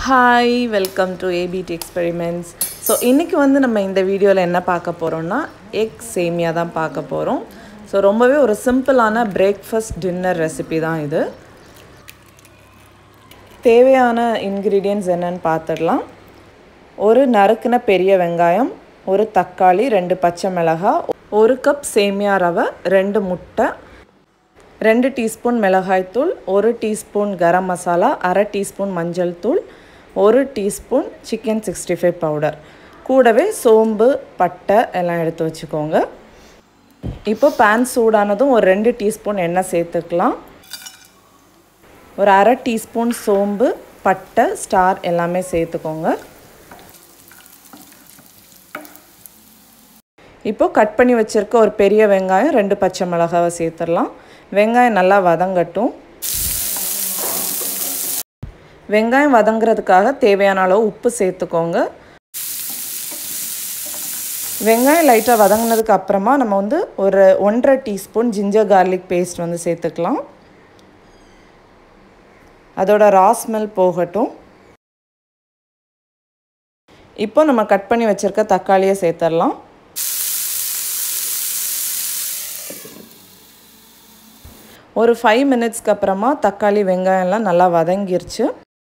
hi welcome to ABT experiments so இன்றைக்கி வந்து நம்ம இந்த வீடியோவில் என்ன பார்க்க போகிறோம்னா எக் சேமியா தான் பார்க்க போகிறோம் ஸோ ரொம்பவே ஒரு சிம்பிளான பிரேக்ஃபாஸ்ட் டின்னர் ரெசிபி தான் இது தேவையான இன்க்ரீடியன்ட்ஸ் என்னன்னு பார்த்துடலாம் ஒரு நறுக்குன பெரிய வெங்காயம் ஒரு தக்காளி ரெண்டு பச்சை மிளகாய் ஒரு கப் சேமியா ரவை ரெண்டு முட்டை ரெண்டு டீஸ்பூன் மிளகாய்த்தூள் ஒரு டீஸ்பூன் கரம் மசாலா அரை டீஸ்பூன் மஞ்சள் தூள் ஒரு teaspoon chicken sixty five powder கூடவே சோம்பு பட்டை எல்லாம் எடுத்து வச்சுக்கோங்க இப்போ பேன் சூடானதும் ஒரு ரெண்டு டீஸ்பூன் எண்ணெய் சேர்த்துக்கலாம் ஒரு அரை டீஸ்பூன் சோம்பு பட்டை ஸ்டார் எல்லாமே சேர்த்துக்கோங்க இப்போ கட் பண்ணி வச்சுருக்க ஒரு பெரிய வெங்காயம் ரெண்டு பச்சை மிளகாவை சேர்த்துடலாம் வெங்காயம் நல்லா வதங்கட்டும் வெங்காயம் வதங்குறதுக்காக தேவையான அளவு உப்பு சேர்த்துக்கோங்க வெங்காயம் லைட்டாக வதங்கினதுக்கு அப்புறமா நம்ம வந்து ஒரு ஒன்றரை டீஸ்பூன் ஜிஞ்சர் கார்லிக் பேஸ்ட் வந்து சேர்த்துக்கலாம் அதோட ரா ஸ்மெல் போகட்டும் இப்போ நம்ம கட் பண்ணி வச்சுருக்க தக்காளியை சேர்த்துடலாம் ஒரு ஃபைவ் மினிட்ஸ்க்கு அப்புறமா தக்காளி வெங்காயம்லாம் நல்லா வதங்கிருச்சு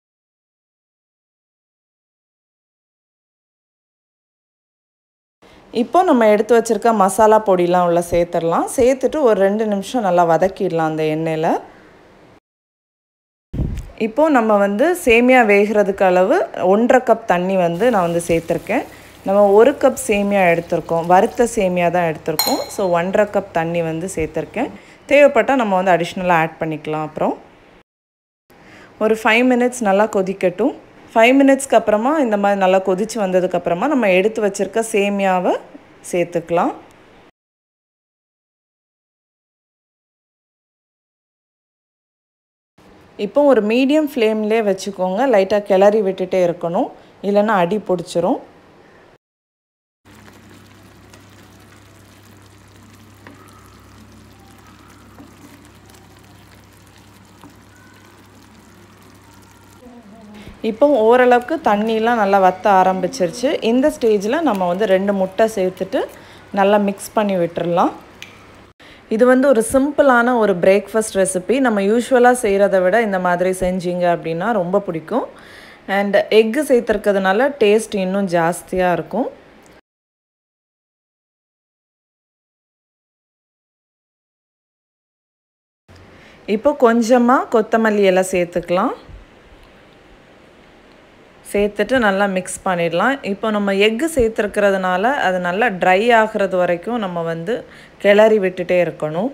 இப்போ நம்ம எடுத்து வச்சுருக்க மசாலா பொடிலாம் உள்ள சேர்த்துடலாம் சேர்த்துட்டு ஒரு ரெண்டு நிமிஷம் நல்லா வதக்கிடலாம் அந்த எண்ணெயில் இப்போது நம்ம வந்து சேமியா வேகிறதுக்கு அளவு ஒன்றரை கப் தண்ணி வந்து நான் வந்து சேர்த்துருக்கேன் நம்ம ஒரு கப் சேமியா எடுத்திருக்கோம் வறுத்த சேமியா தான் எடுத்திருக்கோம் ஸோ ஒன்றரை கப் தண்ணி வந்து சேர்த்துருக்கேன் தேவைப்பட்டால் நம்ம வந்து அடிஷ்னலாக ஆட் பண்ணிக்கலாம் அப்புறம் ஒரு ஃபைவ் மினிட்ஸ் நல்லா கொதிக்கட்டும் ஃபைவ் மினிட்ஸ்க்கு அப்புறமா இந்த மாதிரி நல்லா கொதித்து வந்ததுக்கப்புறமா நம்ம எடுத்து வச்சுருக்க சேமியாவை சேர்த்துக்கலாம் இப்போ ஒரு மீடியம் ஃப்ளேம்லேயே வச்சுக்கோங்க லைட்டாக கிளறி விட்டுட்டே இருக்கணும் இல்லைன்னா அடி பிடிச்சிரும் இப்போ ஓரளவுக்கு தண்ணிலாம் நல்லா வற்ற ஆரம்பிச்சிருச்சு இந்த ஸ்டேஜில் நம்ம வந்து ரெண்டு முட்டை சேர்த்துட்டு நல்லா மிக்ஸ் பண்ணி விட்டுடலாம் இது வந்து ஒரு சிம்பிளான ஒரு பிரேக்ஃபாஸ்ட் ரெசிபி நம்ம யூஸ்வலாக செய்கிறத விட இந்த மாதிரி செஞ்சீங்க அப்படின்னா ரொம்ப பிடிக்கும் அண்ட் எக்கு சேர்த்துருக்கிறதுனால டேஸ்ட் இன்னும் ஜாஸ்தியாக இருக்கும் இப்போ கொஞ்சமாக கொத்தமல்லி எல்லாம் சேர்த்துக்கலாம் சேர்த்துட்டு நல்லா மிக்ஸ் பண்ணிடலாம் இப்போ நம்ம எக்கு சேர்த்துருக்கிறதுனால அது நல்லா ட்ரை ஆகிறது வரைக்கும் நம்ம வந்து கிளறி விட்டுட்டே இருக்கணும்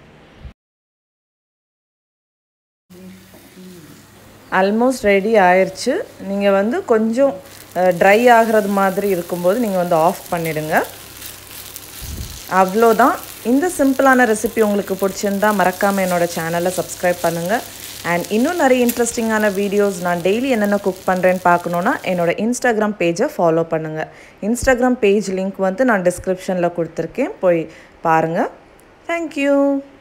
ஆல்மோஸ்ட் ரெடி ஆயிடுச்சு நீங்கள் வந்து கொஞ்சம் ட்ரை ஆகிறது மாதிரி இருக்கும்போது நீங்கள் வந்து ஆஃப் பண்ணிவிடுங்க அவ்வளோதான் இந்த சிம்பிளான ரெசிபி உங்களுக்கு பிடிச்சிருந்தா மறக்காமல் என்னோடய சேனலை சப்ஸ்கிரைப் பண்ணுங்கள் அண்ட் இன்னும் நிறைய இன்ட்ரெஸ்டிங்கான வீடியோஸ் நான் டெய்லி என்னென்ன குக் பண்ணுறேன்னு பார்க்கணுன்னா என்னோடய இன்ஸ்டாகிராம் பேஜை ஃபாலோ பண்ணுங்கள் இன்ஸ்டாகிராம் பேஜ் லிங்க் வந்து நான் டிஸ்கிரிப்ஷனில் கொடுத்துருக்கேன் போய் பாருங்கள் தேங்க்யூ